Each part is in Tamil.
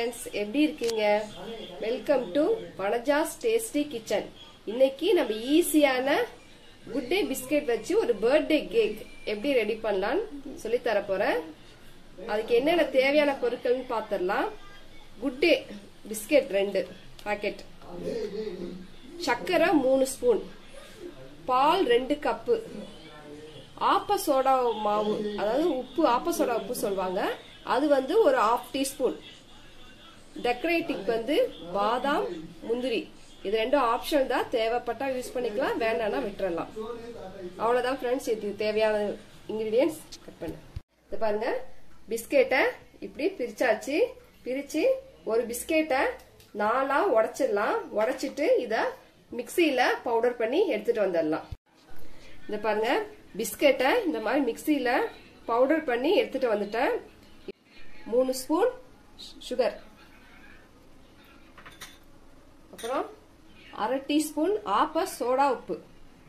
ஃப்ரெண்ட்ஸ் எப்படி இருக்கீங்க welcome to Vanaja's tasty kitchen இன்னைக்கு நம்ம ஈஸியான குட் டே பிஸ்கெட் வச்சு ஒரு பர்த்டே கேக் எப்படி ரெடி பண்ணலான்னு சொல்லி தர போறேன் அதுக்கு என்னென்ன தேவையான பொருட்கள்னு பார்த்துடலாம் குட் டே பிஸ்கெட் ரெண்டு பாக்கெட் சர்க்கரை மூணு ஸ்பூன் பால் ரெண்டு கப்பு ஆப்ப சோடா மாவு அதாவது உப்பு ஆப்ப சோடா உப்பு சொல்லுவாங்க அது வந்து ஒரு ஆஃப் டீஸ்பூன் டெக்கரேட்டிவ் வந்து பாதாம் முந்திரி இது ரெண்டும் ஆப்ஷன் தான் தேவைப்பட்டா யூஸ் பண்ணிக்கலாம் வேண்டாம்னா விட்டுறலாம் அவ்வளவுதான் ஃப்ரெண்ட்ஸ் இது தேவையான இன்கிரீடியன்ஸ் கட் பண்ணு இது பாருங்க பிஸ்கெட்டை இப்படி பிரிச்சாச்சு பிரிச்சு ஒரு பிஸ்கெட்டை நாலா உடைச்சிடலாம் உடைச்சிட்டு இத மிக்சியில பவுடர் பண்ணி எடுத்துட்டு வந்துடலாம் இந்த பாருங்க பிஸ்கெட்டை இந்த மாதிரி மிக்சியில பவுடர் பண்ணி எடுத்துட்டு வந்துட்டேன் மூணு ஸ்பூன் சுகர் அப்புறம் அரை டீஸ்பூன் ஆப்ப சோடா உப்பு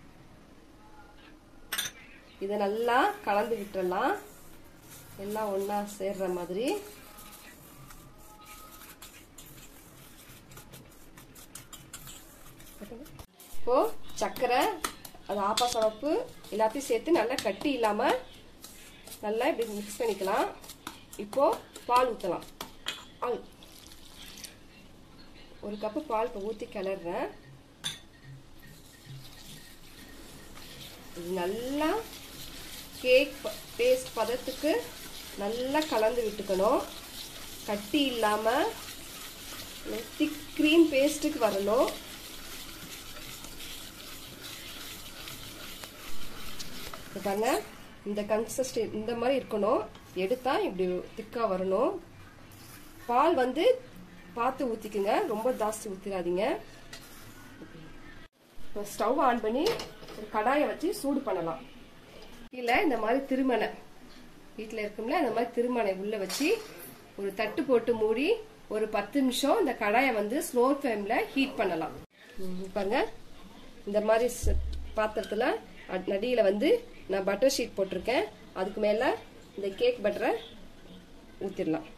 இதை நல்லா கலந்து விட்டுறலாம் எல்லாம் ஒன்னா சேர்ற மாதிரி இப்போ சர்க்கரை அது ஆப்பா சோடப்பு எல்லாத்தையும் சேர்த்து நல்லா கட்டி இல்லாம நல்லா இப்படி மிக்ஸ் பண்ணிக்கலாம் இப்போ பால் ஊற்றலாம் பால் ஒரு கப்பு பால் இப்போ ஊற்றி கிளறேன் இது நல்லா கேக் பேஸ்ட் பதத்துக்கு நல்லா கலந்து விட்டுக்கணும் கட்டி இல்லாமல் திக் க்ரீம் பேஸ்ட்டுக்கு வரணும் பாருங்க இந்த கன்சிஸ்டி இந்த மாதிரி இருக்கணும் எடுத்தா இப்படி திக்கா வரணும் பால் வந்து பார்த்து ஊற்றிக்குங்க ரொம்ப ஜாஸ்தி ஊற்றிடாதீங்க ஸ்டவ் ஆன் பண்ணி ஒரு கடாயை வச்சு சூடு பண்ணலாம் கீழே இந்த மாதிரி திருமணை வீட்டில் இருக்கும்ல அந்த மாதிரி திருமணை உள்ள வச்சு ஒரு தட்டு போட்டு மூடி ஒரு பத்து நிமிஷம் இந்த கடாயை வந்து ஸ்லோ ஃப்ளேமில் ஹீட் பண்ணலாம் பாருங்க இந்த மாதிரி பாத்திரத்தில் நடியில் வந்து நான் பட்டர் ஷீட் போட்டிருக்கேன் அதுக்கு மேலே இந்த கேக் பட்டரை ஊற்றிடலாம்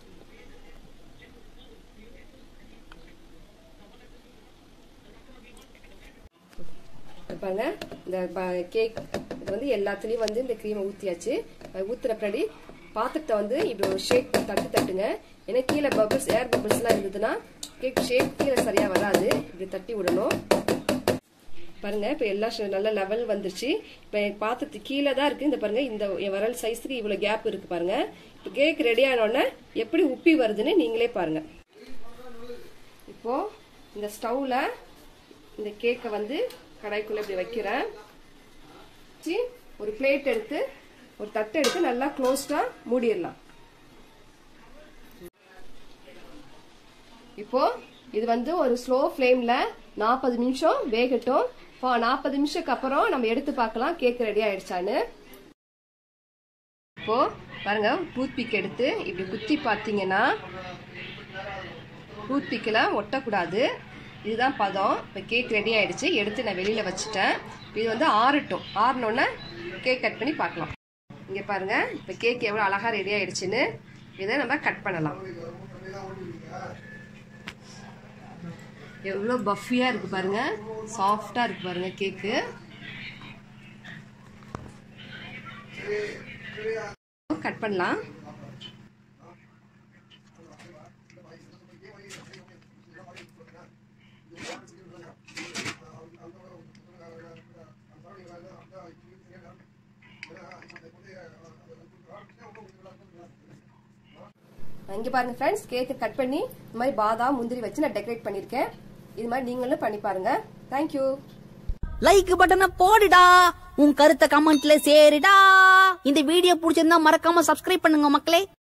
பாருங்க இந்த கேக் இது வந்து எல்லாத்துலேயும் வந்து இந்த க்ரீமை ஊற்றியாச்சு ஊற்றுற பின்னாடி பாத்திரத்தை வந்து இப்படி ஒரு ஷேக் தட்டு தட்டுங்க ஏன்னா கீழே பபிள்ஸ் ஏர் பபிள்ஸ்லாம் இருந்ததுன்னா கேக் ஷேக் கீழே சரியாக வராது இப்படி தட்டி விடணும் பாருங்க இப்போ எல்லா நல்ல லெவல் வந்துருச்சு இப்போ பாத்திரத்து கீழே தான் இருக்கு இந்த பாருங்க இந்த வரல் சைஸுக்கு இவ்வளோ கேப் இருக்கு பாருங்க இப்போ கேக் ரெடி ஆனோடனே எப்படி உப்பி வருதுன்னு நீங்களே பாருங்க இப்போ இந்த ஸ்டவ்ல இந்த கேக்கை வந்து கடாய்க்குள்ள இப்படி வைக்கிறேன் ஒரு பிளேட் எடுத்து ஒரு தட்டு எடுத்து நல்லா க்ளோஸ்டா மூடிடலாம் இப்போ இது வந்து ஒரு ஸ்லோ ஃப்ளேம்ல நாற்பது நிமிஷம் வேகட்டும் நாற்பது நிமிஷத்துக்கு அப்புறம் நம்ம எடுத்து பார்க்கலாம் கேக் ரெடி ஆயிடுச்சான்னு இப்போ பாருங்க டூத் பிக் எடுத்து இப்படி குத்தி பார்த்தீங்கன்னா டூத் பிக்கில் ஒட்டக்கூடாது இதுதான் பதம் இப்போ கேக் ரெடி ஆயிடுச்சு எடுத்து நான் வெளியில் வச்சுட்டேன் இது வந்து ஆறட்டும் ஆறினோன்னே கேக் கட் பண்ணி பார்க்கலாம் இங்கே பாருங்க இப்போ கேக் எவ்வளோ அழகாக ரெடி ஆயிடுச்சுன்னு இதை நம்ம கட் பண்ணலாம் எவ்வளோ பஃபியாக இருக்கு பாருங்க சாஃப்டாக இருக்கு பாருங்க கேக்கு கட் பண்ணலாம் இங்கே பாருங்க ஃப்ரெண்ட்ஸ் கேக்கு கட் பண்ணி இந்த மாதிரி பாதாம் முந்திரி வச்சு நான் டெக்கரேட் பண்ணியிருக்கேன் இது மாதிரி நீங்களும் பண்ணி பாருங்க தேங்க்யூ லைக் பட்டனை போடுடா உன் கருத்தை கமெண்ட்ல சேருடா இந்த வீடியோ பிடிச்சிருந்தா மறக்காம சப்ஸ்கிரைப் பண்ணுங்க மக்களே